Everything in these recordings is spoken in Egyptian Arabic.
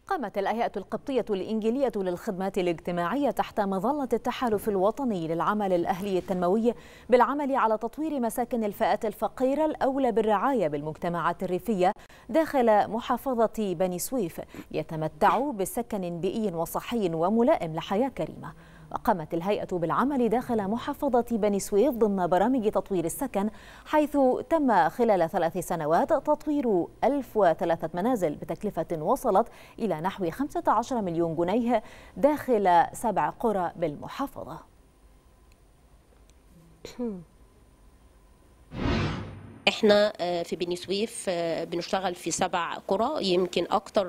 قامت الهيئة القبطية الإنجيلية للخدمات الاجتماعية تحت مظلة التحالف الوطني للعمل الأهلي التنموي بالعمل على تطوير مساكن الفئات الفقيرة الأولى بالرعاية بالمجتمعات الريفية داخل محافظة بني سويف يتمتع بسكن بيئي وصحي وملائم لحياة كريمة وقامت الهيئة بالعمل داخل محافظة بني سويف ضمن برامج تطوير السكن حيث تم خلال ثلاث سنوات تطوير 1003 منازل بتكلفة وصلت إلى نحو 15 مليون جنيه داخل سبع قرى بالمحافظة احنا في بني سويف بنشتغل في سبع قرى يمكن اكتر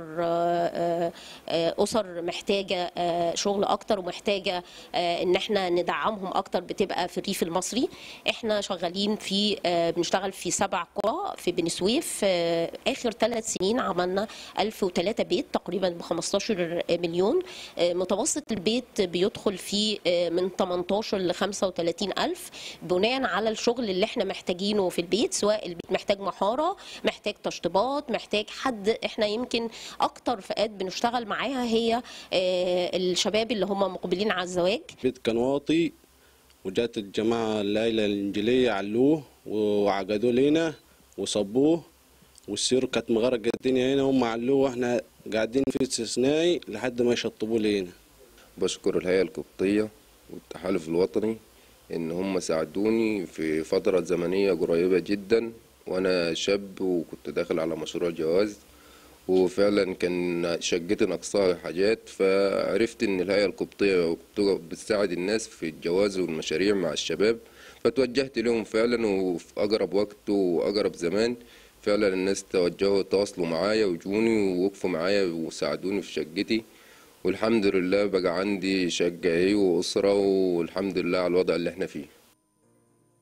اسر محتاجه شغل اكتر ومحتاجه ان احنا ندعمهم اكتر بتبقى في الريف المصري احنا شغالين في بنشتغل في سبع قرى في بني سويف اخر ثلاث سنين عملنا 1003 بيت تقريبا ب 15 مليون متوسط البيت بيدخل فيه من 18 ل 35 الف بناء على الشغل اللي احنا محتاجينه في البيت سواء البيت محتاج محاره محتاج تشطيبات محتاج حد احنا يمكن اكتر فئات بنشتغل معاها هي الشباب اللي هم مقبلين على الزواج بيت كان واطي وجات الجماعه العائله الانجيليه علوه وعقدوه لينا وصبوه والسير كانت مغرقه الدنيا هنا هم علوه واحنا قاعدين في استثنائي لحد ما يشطبوا لينا بشكر الهيئه القبطيه والتحالف الوطني ان هم ساعدوني في فترة زمنية قريبة جدا وانا شاب وكنت داخل على مشروع جواز وفعلا كان شقتي ناقصاها حاجات فعرفت ان الهيئة القبطية بتساعد الناس في الجواز والمشاريع مع الشباب فتوجهت لهم فعلا وفي اقرب وقت واقرب زمان فعلا الناس توجهوا تواصلوا معايا وجوني ووقفوا معايا وساعدوني في شقتي والحمد لله بقى عندي شقة اهي وأسرة والحمد لله على الوضع اللي احنا فيه